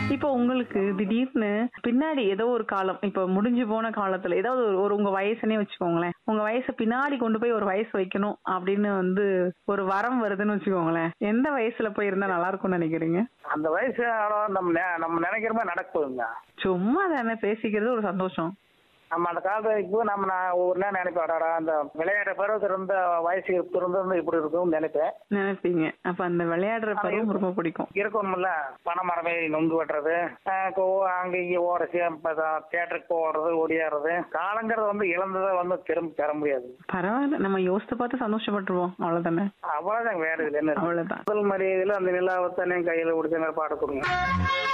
இப்போ உங்களுக்கு திடீர்னு பின்னாடி ஏதோ ஒரு காலம் இப்போ முடிஞ்சு போன காலத்துல ஏதாவது ஒரு- ஒரு உங்க வயசுனே வச்சுக்கோங்களேன் உங்க வயசை பின்னாடி கொண்டு போய் ஒரு வயசு வைக்கணும் அப்படின்னு வந்து ஒரு வரம் வருதுன்னு வச்சுக்கோங்களேன் எந்த வயசுல போய் இருந்தா நல்லா இருக்கும்னு நினைக்கிறீங்க அந்த வயசு அவ்வளோ நம்ம நெ- நம்ம நினைக்கிற மாதிரி நடக்குதுங்க சும்மா தானே பேசிக்கிறது ஒரு சந்தோஷம் நம்ம அந்த காலத்துல இப்போ நம்ம நான் ஒவ்வொரு நேரம் நினைப்பேன் அடாடா அந்த விளையாட்டு பருவத்தில் இருந்த வயசு இருந்திருந்து இப்படி இருக்கும்னு நினைப்பேன் நினைப்பீங்க அப்ப அந்த விளையாடுற பருவம் ரொம்ப பிடிக்கும் இருக்கணும்ல பனை மரமே நொங்கு வெட்டுறது அஹ் கோ- அங்க இங்க ஓடச்சு தியேட்டருக்கு ஓடுறது ஓடியாடுறது காலங்கிறது வந்து இழந்ததை வந்து திரும்ப பெற முடியாது பரவாயில்ல நம்ம யோசித்து பார்த்து சந்தோஷப்பட்டுருவோம் அவ்வளவுதானே அவ்வளவுதான் வேற இதுல என்ன இருக்கு? அவ்வளவுதான் முதல் மரியாதையில அந்த நிலாவை தானே கையில பிடிச்ச மாதிரி பாட கொடுங்க